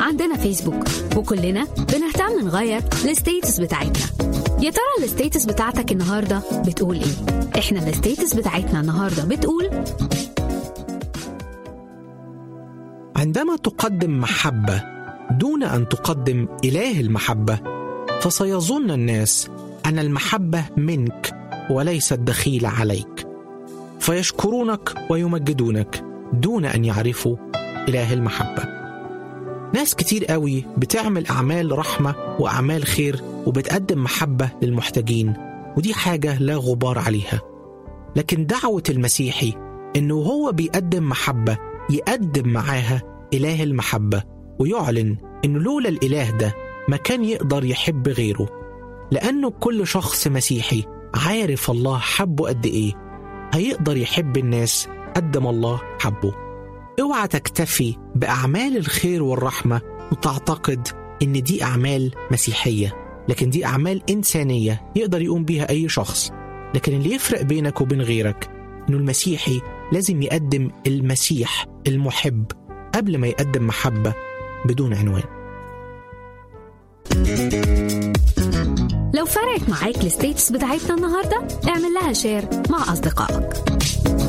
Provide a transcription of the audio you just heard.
عندنا فيسبوك وكلنا بنهتم نغير الستيتس بتاعتنا يا ترى الستيتس بتاعتك النهارده بتقول ايه احنا الستيتس بتاعتنا النهارده بتقول عندما تقدم محبة دون أن تقدم إله المحبة فسيظن الناس أن المحبة منك وليست دخيلة عليك فيشكرونك ويمجدونك دون أن يعرفوا إله المحبة ناس كتير قوي بتعمل أعمال رحمة وأعمال خير وبتقدم محبة للمحتاجين ودي حاجة لا غبار عليها لكن دعوة المسيحي إنه هو بيقدم محبة يقدم معاها إله المحبة ويعلن إنه لولا الإله ده ما كان يقدر يحب غيره لأنه كل شخص مسيحي عارف الله حبه قد إيه هيقدر يحب الناس قد ما الله حبه اوعى تكتفي بأعمال الخير والرحمة وتعتقد إن دي أعمال مسيحية لكن دي أعمال إنسانية يقدر يقوم بيها أي شخص لكن اللي يفرق بينك وبين غيرك إنه المسيحي لازم يقدم المسيح المحب قبل ما يقدم محبة بدون عنوان لو فرقت معاك الستيتس بتاعتنا النهارده اعمل لها شير مع اصدقائك